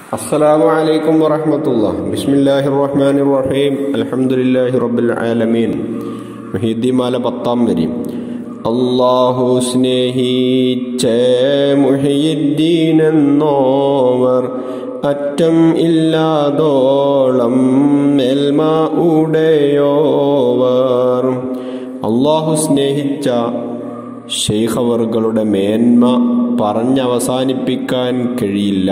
السلام عليكم ورحمة الله بسم الله الرحمن الرحيم الحمد لله رب العالمين മുഹീദ്ദിമാല പത്താം വരി അള്ളാഹു സ്നേഹിച്ച മുഹീദ്ദീനെന്നോവർ അറ്റം ഇല്ലാതോളം മേൽമ ഉടയോവർ അള്ളാഹു സ്നേഹിച്ച ഷെയ്ഖവറുകളുടെ മേന്മ പറഞ്ഞവസാനിപ്പിക്കാൻ കഴിയില്ല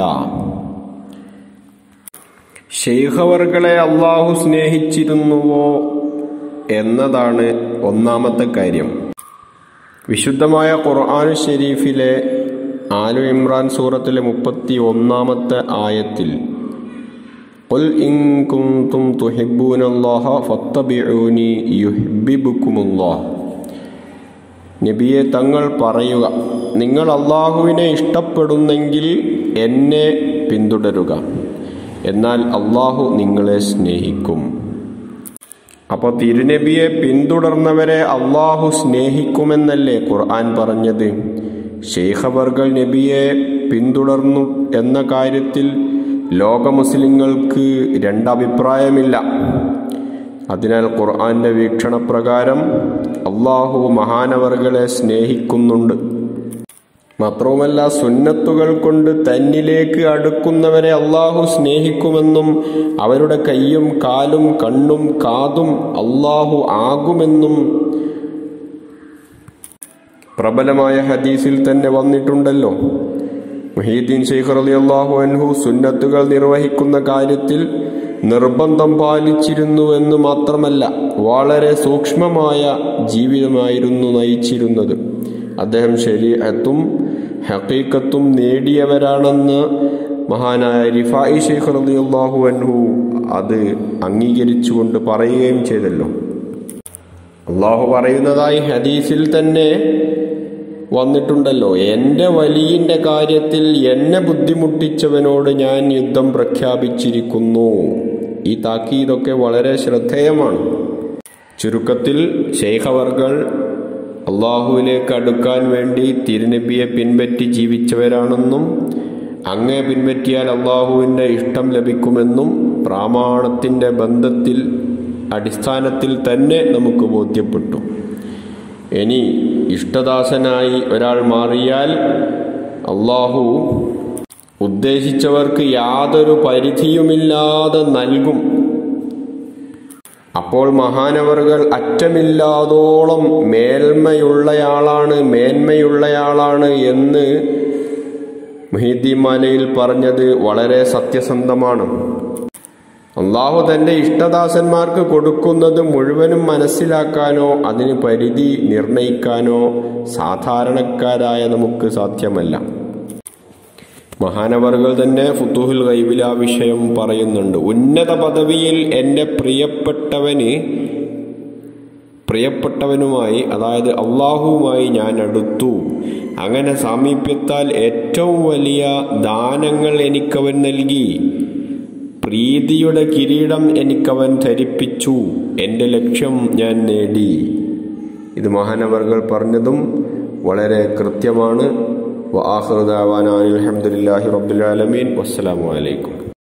ഷെയ്ഖവറുകളെ അള്ളാഹു സ്നേഹിച്ചിരുന്നുവോ എന്നതാണ് ഒന്നാമത്തെ കാര്യം വിശുദ്ധമായ ഖുർആൻ ഷെരീഫിലെ ആലു ഇമ്രാൻ സൂറത്തിലെ മുപ്പത്തി ഒന്നാമത്തെ ആയത്തിൽ قل إن كنتم تحبون الله فاتبعوني يحببكم الله നബിയെ തങ്ങൾ പറയുക നിങ്ങൾ അള്ളാഹുവിനെ ഇഷ്ടപ്പെടുന്നെങ്കിൽ എന്നെ പിന്തുടരുക എന്നാൽ അള്ളാഹു നിങ്ങളെ സ്നേഹിക്കും അപ്പോൾ തിരുനബിയെ പിന്തുടർന്നവരെ അള്ളാഹു സ്നേഹിക്കുമെന്നല്ലേ ഖുർആൻ പറഞ്ഞത് ഷെയ്ഖവർകൾ നബിയെ പിന്തുടർന്നു എന്ന കാര്യത്തിൽ ലോക മുസ്ലിങ്ങൾക്ക് രണ്ടഭിപ്രായമില്ല അതിനാൽ ഖുർആന്റെ വീക്ഷണപ്രകാരം അള്ളാഹു മഹാനവർകളെ സ്നേഹിക്കുന്നുണ്ട് മാത്രവുമല്ല സുന്നത്തുകൾ കൊണ്ട് തന്നിലേക്ക് അടുക്കുന്നവരെ അള്ളാഹു സ്നേഹിക്കുമെന്നും അവരുടെ കൈയും കാലും കണ്ണും കാതും അള്ളാഹു ആകുമെന്നും പ്രബലമായ ഹദീസിൽ തന്നെ വന്നിട്ടുണ്ടല്ലോ മുഹീദ്ദീൻ ഷെയ്ഖ് അലി അള്ളാഹു അൻഹു സുന്നത്തുകൾ നിർവഹിക്കുന്ന കാര്യത്തിൽ നിർബന്ധം പാലിച്ചിരുന്നുവെന്ന് മാത്രമല്ല വളരെ സൂക്ഷ്മമായ ജീവിതമായിരുന്നു നയിച്ചിരുന്നത് അദ്ദേഹം ശരീഅത്തും ഹക്കീക്കത്തും നേടിയവരാണെന്ന് മഹാനായ റിഫായി ഷെയ്ഖ് റലി അള്ളാഹു അൻഹു അത് അംഗീകരിച്ചുകൊണ്ട് പറയുകയും ചെയ്തല്ലോ അള്ളാഹു പറയുന്നതായി ഹദീസിൽ തന്നെ വന്നിട്ടുണ്ടല്ലോ എൻ്റെ വലിയന്റെ കാര്യത്തിൽ എന്നെ ബുദ്ധിമുട്ടിച്ചവനോട് ഞാൻ യുദ്ധം പ്രഖ്യാപിച്ചിരിക്കുന്നു ഈ താക്കീതൊക്കെ വളരെ ശ്രദ്ധേയമാണ് ചുരുക്കത്തിൽ ശൈഖവർകൾ അള്ളാഹുവിലേക്ക് അടുക്കാൻ വേണ്ടി തിരുനബിയെ പിൻപറ്റി ജീവിച്ചവരാണെന്നും അങ്ങേ പിൻപറ്റിയാൽ അള്ളാഹുവിൻ്റെ ഇഷ്ടം ലഭിക്കുമെന്നും പ്രാമാണത്തിൻ്റെ ബന്ധത്തിൽ അടിസ്ഥാനത്തിൽ തന്നെ നമുക്ക് ബോധ്യപ്പെട്ടു ഇനി ഇഷ്ടദാസനായി ഒരാൾ മാറിയാൽ അള്ളാഹു ഉദ്ദേശിച്ചവർക്ക് യാതൊരു പരിധിയുമില്ലാതെ നൽകും അപ്പോൾ മഹാനവറുകൾ അറ്റമില്ലാതോളം മേൽമയുള്ളയാളാണ് മേന്മയുള്ളയാളാണ് എന്ന് മുഹീദ്ദിമാലയിൽ പറഞ്ഞത് വളരെ സത്യസന്ധമാണ് അള്ളാഹു തന്റെ ഇഷ്ടദാസന്മാർക്ക് കൊടുക്കുന്നത് മുഴുവനും മനസ്സിലാക്കാനോ അതിന് പരിധി നിർണയിക്കാനോ സാധാരണക്കാരായ നമുക്ക് സാധ്യമല്ല മഹാനവറുകൾ തന്നെ ഫുത്തുഹുൽ ഗൈബിൽ ആ വിഷയം പറയുന്നുണ്ട് ഉന്നത പദവിയിൽ എൻ്റെ പ്രിയപ്പെട്ടവന് പ്രിയപ്പെട്ടവനുമായി അതായത് അള്ളാഹുവുമായി ഞാൻ അടുത്തു അങ്ങനെ സാമീപ്യത്താൽ ഏറ്റവും വലിയ ദാനങ്ങൾ എനിക്കവൻ നൽകി പ്രീതിയുടെ കിരീടം എനിക്കവൻ ധരിപ്പിച്ചു എൻ്റെ ലക്ഷ്യം ഞാൻ നേടി ഇത് മഹാനവർകൾ പറഞ്ഞതും വളരെ കൃത്യമാണ് വാഹൃദാവാൻ അലഹമുല്ലാഹി റബ്ബുലാലമീൻ വസ്സലാമലൈക്കും